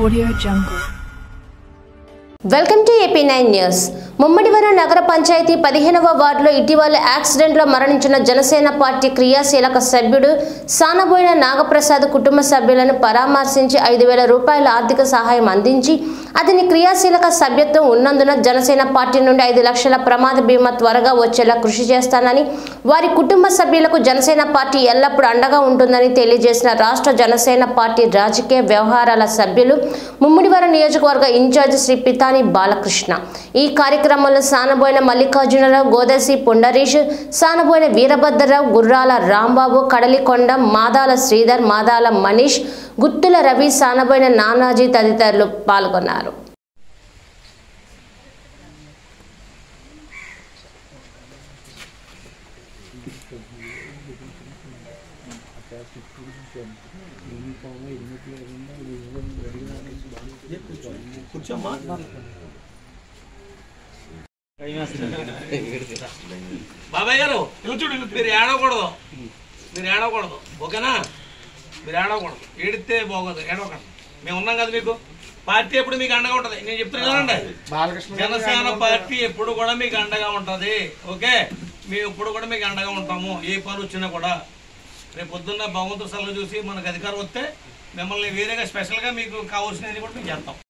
Audio Jungle. Welcome to AP nine news Mummidivaram నగర పంచాయతీ పదిహేనవ వార్డులో ఇటీవల యాక్సిడెంట్లో మరణించిన జనసేన పార్టీ క్రియాశీలక సభ్యుడు సానబోయిన నాగప్రసాద్ కుటుంబ సభ్యులను పరామర్శించి ఐదు వేల రూపాయల ఆర్థిక సహాయం అందించి అతని క్రియాశీలక సభ్యత్వం ఉన్నందున జనసేన పార్టీ నుండి ఐదు లక్షల ప్రమాద బీమా త్వరగా వచ్చేలా కృషి చేస్తానని వారి కుటుంబ సభ్యులకు జనసేన పార్టీ ఎల్లప్పుడూ అండగా ఉంటుందని తెలియజేసిన రాష్ట్ర జనసేన పార్టీ రాజకీయ వ్యవహారాల సభ్యులు ముమ్మిడివరం నియోజకవర్గ ఇన్ఛార్జ్ శ్రీ పితాని బాలకృష్ణ ఈ కార్యక్రమంలో సానబోయిన మల్లికార్జునరావు గోదసి పుండరీష్ సానబోయిన వీరభద్రరావు గుర్రాల రాంబాబు కడలికొండ మాదాల శ్రీధర్ మాదాల మనీష్ గుత్తుల రవి సానబోయిన నానాజీ తదితరులు పాల్గొన్నారు కూర్చోమ్మా బాబాయ్ గారు ఇల్లు చూడు ఇల్లు మీరు ఏడవకూడదు మీరు ఏడవకూడదు ఓకేనా మీరు ఏడవకూడదు ఏడితే బాగోదు ఏడవకండి మేము ఉన్నాం కదా మీకు పార్టీ ఎప్పుడు మీకు అండగా ఉంటది నేను చెప్తున్నానండి జనసేన పార్టీ ఎప్పుడు కూడా మీకు అండగా ఉంటది ఓకే మేము ఎప్పుడు కూడా మీకు అండగా ఉంటాము ఏ పని వచ్చినా కూడా రేపు పొద్దున్న భగవంతుడు సలహా చూసి మనకు అధికారం వస్తే మిమ్మల్ని వేరేగా స్పెషల్గా మీకు కావాల్సినవి కూడా మేము చేస్తాం